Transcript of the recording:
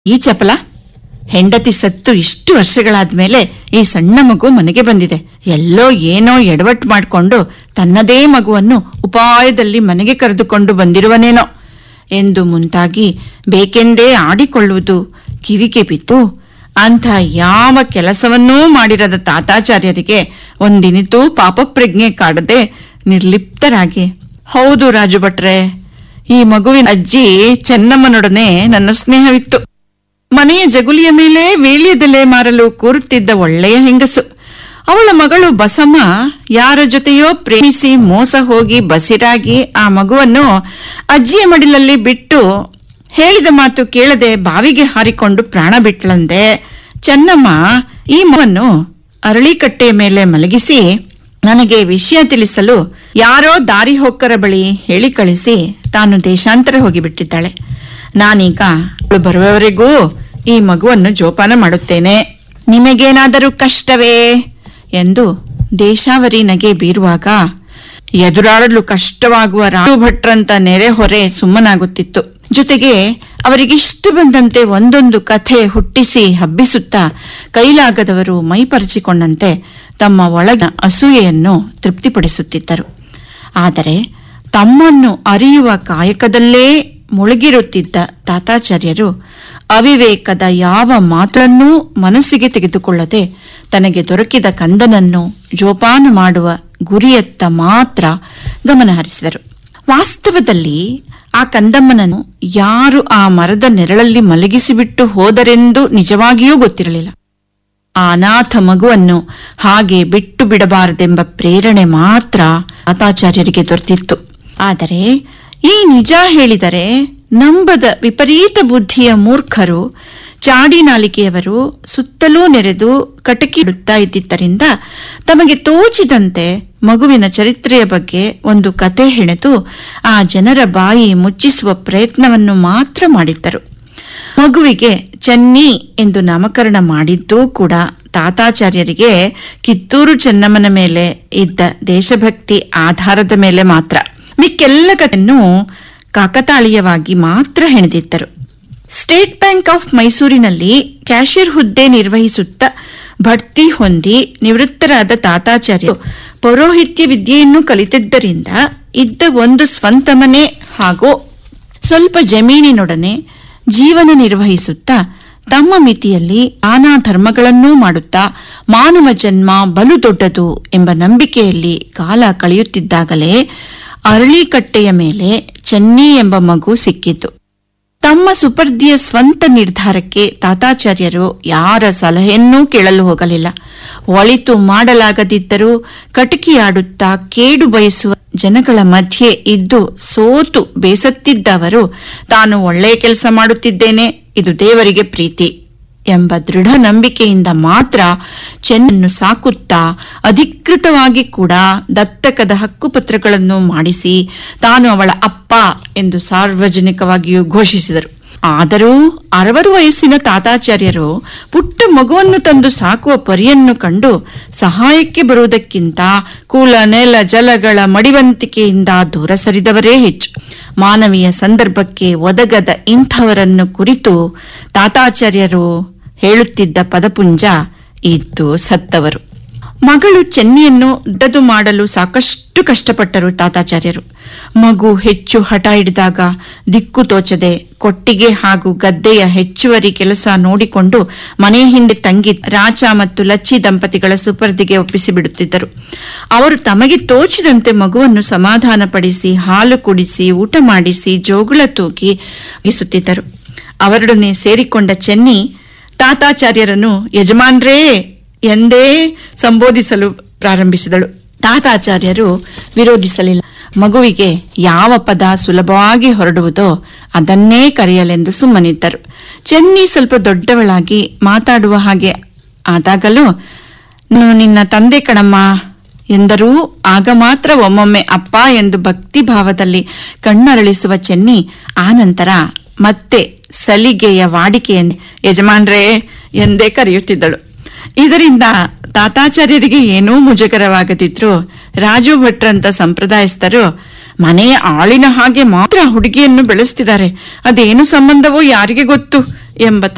ಈ ಚಪಲ ಹೆಂಡತಿ ಸತ್ತು ಇಷ್ಟು ವರ್ಷಗಳಾದ್ಮೇಲೆ ಈ ಸಣ್ಣ ಮಗು ಮನೆಗೆ ಬಂದಿದೆ ಎಲ್ಲೋ ಏನೋ ಎಡವಟ್ಟು ಮಾಡಿಕೊಂಡು ತನ್ನದೇ ಮಗುವನ್ನು ಉಪಾಯದಲ್ಲಿ ಮನೆಗೆ ಕರೆದುಕೊಂಡು ಬಂದಿರುವನೇನೋ ಎಂದು ಮುಂತಾಗಿ ಬೇಕೆಂದೇ ಆಡಿಕೊಳ್ಳುವುದು ಕಿವಿಗೆ ಬಿತ್ತು ಅಂಥ ಯಾವ ಕೆಲಸವನ್ನೂ ಮಾಡಿರದ ತಾತಾಚಾರ್ಯರಿಗೆ ಒಂದಿನಿತೂ ಪಾಪಪ್ರಜ್ಞೆ ಕಾಡದೆ ನಿರ್ಲಿಪ್ತರಾಗಿ ಹೌದು ರಾಜು ಭಟ್ರೆ ಈ ಮಗುವಿನ ಅಜ್ಜಿ ಚೆನ್ನಮ್ಮನೊಡನೆ ನನ್ನ ಸ್ನೇಹವಿತ್ತು ಮನೆಯ ಜಗುಲಿಯ ಮೇಲೆ ವೇಳ್ಯದೆಲೆ ಮಾರಲು ಕೂರುತ್ತಿದ್ದ ಒಳ್ಳೆಯ ಹೆಂಗಸು ಅವಳ ಮಗಳು ಬಸಮ್ಮ ಯಾರ ಜೊತೆಯೋ ಪ್ರೇಮಿಸಿ ಮೋಸ ಹೋಗಿ ಬಸಿರಾಗಿ ಆ ಮಗುವನ್ನು ಅಜ್ಜಿಯ ಮಡಿಲಲ್ಲಿ ಬಿಟ್ಟು ಹೇಳಿದ ಮಾತು ಕೇಳದೆ ಬಾವಿಗೆ ಹಾರಿಕೊಂಡು ಪ್ರಾಣ ಬಿಟ್ಲಂದೆ ಚೆನ್ನಮ್ಮ ಈ ಮಗುವನ್ನು ಅರಳಿಕಟ್ಟೆಯ ಮೇಲೆ ಮಲಗಿಸಿ ನನಗೆ ವಿಷಯ ತಿಳಿಸಲು ಯಾರೋ ದಾರಿ ಹೋಕ್ಕರ ಬಳಿ ಹೇಳಿ ಕಳಿಸಿ ತಾನು ದೇಶಾಂತರ ಹೋಗಿಬಿಟ್ಟಿದ್ದಾಳೆ ನಾನೀಗ ಅವಳು ಬರುವವರೆಗೂ ಈ ಮಗುವನ್ನು ಜೋಪಾನ ಮಾಡುತ್ತೇನೆ ನಿಮಗೇನಾದರೂ ಕಷ್ಟವೇ ಎಂದು ದೇಶಾವರಿ ನಗೆ ಬೀರುವಾಗ ಎದುರಾಡಲು ಕಷ್ಟವಾಗುವ ರಾಜು ಭಟ್ರಂತ ನೆರೆಹೊರೆ ಸುಮ್ಮನಾಗುತ್ತಿತ್ತು ಜೊತೆಗೆ ಅವರಿಗಿಷ್ಟು ಬಂದಂತೆ ಒಂದೊಂದು ಕಥೆ ಹುಟ್ಟಿಸಿ ಹಬ್ಬಿಸುತ್ತಾ ಕೈಲಾಗದವರು ಮೈಪರಿಚಿಕೊಂಡಂತೆ ತಮ್ಮ ಒಳಗಿನ ಅಸೂಯೆಯನ್ನು ತೃಪ್ತಿಪಡಿಸುತ್ತಿದ್ದರು ಆದರೆ ತಮ್ಮನ್ನು ಅರಿಯುವ ಕಾಯಕದಲ್ಲೇ ಮುಳುಗಿರುತ್ತಿದ್ದ ತಾತಾಚಾರ್ಯರು ಅವಿವೇಕದ ಯಾವ ಮಾತನ್ನೂ ಮನಸ್ಸಿಗೆ ತೆಗೆದುಕೊಳ್ಳದೆ ತನಗೆ ದೊರಕಿದ ಕಂದನನ್ನು ಜೋಪಾನ ಮಾಡುವ ಗುರಿಯತ್ತ ಮಾತ್ರ ಗಮನಹರಿಸಿದರು ವಾಸ್ತವದಲ್ಲಿ ಆ ಕಂದಮ್ಮನನ್ನು ಯಾರು ಆ ಮರದ ನೆರಳಲ್ಲಿ ಮಲಗಿಸಿಬಿಟ್ಟು ಹೋದರೆಂದು ನಿಜವಾಗಿಯೂ ಗೊತ್ತಿರಲಿಲ್ಲ ಆ ಅನಾಥ ಮಗುವನ್ನು ಹಾಗೆ ಬಿಟ್ಟು ಬಿಡಬಾರದೆಂಬ ಪ್ರೇರಣೆ ಮಾತ್ರ ತಾತಾಚಾರ್ಯರಿಗೆ ದೊರೆತಿತ್ತು ಆದರೆ ಈ ನಿಜ ಹೇಳಿದರೆ ನಂಬದ ವಿಪರೀತ ಬುದ್ಧಿಯ ಮೂರ್ಖರು ಚಾಡಿ ನಾಲಿಕೆಯವರು ಸುತ್ತಲೂ ನೆರೆದು ಕಟಕಿ ಇಡುತ್ತಾ ಇದ್ದಿದ್ದರಿಂದ ತಮಗೆ ತೋಚಿದಂತೆ ಮಗುವಿನ ಚರಿತ್ರೆಯ ಬಗ್ಗೆ ಒಂದು ಕತೆ ಹೆಣೆದು ಆ ಜನರ ಬಾಯಿ ಮುಚ್ಚಿಸುವ ಪ್ರಯತ್ನವನ್ನು ಮಾತ್ರ ಮಾಡಿದ್ದರು ಮಗುವಿಗೆ ಚೆನ್ನಿ ಎಂದು ನಾಮಕರಣ ಮಾಡಿದ್ದೂ ಕೂಡ ತಾತಾಚಾರ್ಯರಿಗೆ ಕಿತ್ತೂರು ಚೆನ್ನಮ್ಮನ ಮೇಲೆ ಇದ್ದ ದೇಶಭಕ್ತಿ ಆಧಾರದ ಮೇಲೆ ಮಾತ್ರ ಮಿಕ್ಕೆಲ್ಲ ಕಥೆಯನ್ನು ಕಾಕತಾಳೀಯವಾಗಿ ಮಾತ್ರ ಹೆಣೆದಿದ್ದರು ಸ್ಟೇಟ್ ಬ್ಯಾಂಕ್ ಆಫ್ ಮೈಸೂರಿನಲ್ಲಿ ಕ್ಯಾಷಿಯರ್ ಹುದ್ದೆ ನಿರ್ವಹಿಸುತ್ತಾ ಬಡ್ತಿ ಹೊಂದಿ ನಿವೃತ್ತರಾದ ತಾತಾಚಾರ್ಯರು ಪೌರೋಹಿತ್ಯ ವಿದ್ಯೆಯನ್ನು ಕಲಿತಿದ್ದರಿಂದ ಇದ್ದ ಒಂದು ಸ್ವಂತ ಮನೆ ಹಾಗೂ ಸ್ವಲ್ಪ ಜಮೀನಿನೊಡನೆ ಜೀವನ ನಿರ್ವಹಿಸುತ್ತಾ ತಮ್ಮ ಮಿತಿಯಲ್ಲಿ ನಾನಾ ಧರ್ಮಗಳನ್ನೂ ಮಾಡುತ್ತಾ ಮಾನವ ಜನ್ಮ ಬಲು ದೊಡ್ಡದು ಎಂಬ ನಂಬಿಕೆಯಲ್ಲಿ ಕಾಲ ಕಳೆಯುತ್ತಿದ್ದಾಗಲೇ ಅರಳಿಕಟ್ಟೆಯ ಮೇಲೆ ಚೆನ್ನಿ ಎಂಬ ಮಗು ಸಿಕ್ಕಿತು ತಮ್ಮ ಸುಪರ್ದಿಯ ಸ್ವಂತ ನಿರ್ಧಾರಕ್ಕೆ ತಾತಾಚಾರ್ಯರು ಯಾರ ಸಲಹೆಯನ್ನೂ ಕೇಳಲು ಹೋಗಲಿಲ್ಲ ಒಳಿತು ಮಾಡಲಾಗದಿದ್ದರೂ ಕಟಕಿಯಾಡುತ್ತಾ ಕೇಡು ಬಯಸುವ ಜನಗಳ ಮಧ್ಯೆ ಇದ್ದು ಸೋತು ಬೇಸತ್ತಿದ್ದ ಅವರು ತಾನು ಒಳ್ಳೆಯ ಕೆಲಸ ಮಾಡುತ್ತಿದ್ದೇನೆ ಇದು ದೇವರಿಗೆ ಪ್ರೀತಿ ಎಂಬ ದೃಢ ನಂಬಿಕೆಯಿಂದ ಮಾತ್ರ ಚೆನ್ನನ್ನು ಸಾಕುತ್ತಾ ಅಧಿಕೃತವಾಗಿ ಕೂಡ ದತ್ತಕದ ಹಕ್ಕುಪತ್ರಗಳನ್ನು ಮಾಡಿಸಿ ತಾನು ಅವಳ ಅಪ್ಪ ಎಂದು ಸಾರ್ವಜನಿಕವಾಗಿಯೂ ಘೋಷಿಸಿದರು ಆದರೂ ಅರವತ್ತು ವಯಸ್ಸಿನ ತಾತಾಚಾರ್ಯರು ಪುಟ್ಟ ಮಗುವನ್ನು ತಂದು ಸಾಕುವ ಪರಿಯನ್ನು ಕಂಡು ಸಹಾಯಕ್ಕೆ ಬರುವುದಕ್ಕಿಂತ ಕುಲ ನೆಲ ಜಲಗಳ ಮಡಿವಂತಿಕೆಯಿಂದ ದೂರ ಸರಿದವರೇ ಹೆಚ್ಚು ಮಾನವೀಯ ಸಂದರ್ಭಕ್ಕೆ ಒದಗದ ಇಂಥವರನ್ನು ಕುರಿತು ತಾತಾಚಾರ್ಯರು ಹೇಳುತ್ತಿದ್ದ ಪದಪುಂಜ ಇದ್ದು ಸತ್ತವರು ಮಗಳು ಚೆನ್ನಿಯನ್ನು ದೊಡ್ಡದು ಮಾಡಲು ಸಾಕಷ್ಟು ಕಷ್ಟಪಟ್ಟರು ತಾತಾಚಾರ್ಯರು ಮಗು ಹೆಚ್ಚು ಹಠ ಹಿಡಿದಾಗ ದಿಕ್ಕು ತೋಚದೆ ಕೊಟ್ಟಿಗೆ ಹಾಗೂ ಗದ್ದೆಯ ಹೆಚ್ಚುವರಿ ಕೆಲಸ ನೋಡಿಕೊಂಡು ಮನೆ ಹಿಂದೆ ತಂಗಿ ರಾಚ ಮತ್ತು ಲಚ್ಚಿ ದಂಪತಿಗಳ ಸುಪರ್ದಿಗೆ ಒಪ್ಪಿಸಿಬಿಡುತ್ತಿದ್ದರು ಅವರು ತಮಗೆ ತೋಚಿದಂತೆ ಮಗುವನ್ನು ಸಮಾಧಾನಪಡಿಸಿ ಹಾಲು ಕುಡಿಸಿ ಊಟ ಮಾಡಿಸಿ ಜೋಗುಳ ತೂಗಿ ಇಸುತ್ತಿದ್ದರು ಅವರೊಡನೆ ಸೇರಿಕೊಂಡ ಚೆನ್ನಿ ತಾತಾಚಾರ್ಯರನ್ನು ಯಜಮಾನ್ರೇ ಎಂದೇ ಸಂಬೋಧಿಸಲು ಪ್ರಾರಂಭಿಸಿದಳು ತಾತಾಚಾರ್ಯರು ವಿರೋಧಿಸಲಿಲ್ಲ ಮಗುವಿಗೆ ಯಾವ ಪದ ಸುಲಭವಾಗಿ ಹೊರಡುವುದೋ ಅದನ್ನೇ ಕರೆಯಲೆಂದು ಸುಮ್ಮನಿದ್ದರು ಚೆನ್ನಿ ಸ್ವಲ್ಪ ದೊಡ್ಡವಳಾಗಿ ಮಾತಾಡುವ ಹಾಗೆ ಆದಾಗಲೂ ನಾನು ನಿನ್ನ ತಂದೆ ಕಣಮ್ಮ ಎಂದರೂ ಆಗ ಮಾತ್ರ ಒಮ್ಮೊಮ್ಮೆ ಅಪ್ಪ ಎಂದು ಭಕ್ತಿ ಭಾವದಲ್ಲಿ ಕಣ್ಣರಳಿಸುವ ಚೆನ್ನಿ ಆನಂತರ ಮತ್ತೆ ಸಲಿಗೆಯ ವಾಡಿಕೆಯನ್ನೇ ಯಜಮಾನ್ರೇ ಎಂದೇ ಕರೆಯುತ್ತಿದ್ದಳು ಇದರಿಂದ ತಾತಾಚಾರ್ಯರಿಗೆ ಏನೂ ಮುಜುಗರವಾಗದಿದ್ರು ರಾಜು ಭಟ್ರಂತ ಸಂಪ್ರದಾಯಸ್ಥರು ಮನೆಯ ಆಳಿನ ಹಾಗೆ ಮಾತ್ರ ಹುಡುಗಿಯನ್ನು ಬೆಳೆಸ್ತಿದ್ದಾರೆ ಅದೇನು ಸಂಬಂಧವೋ ಯಾರಿಗೆ ಗೊತ್ತು ಎಂಬ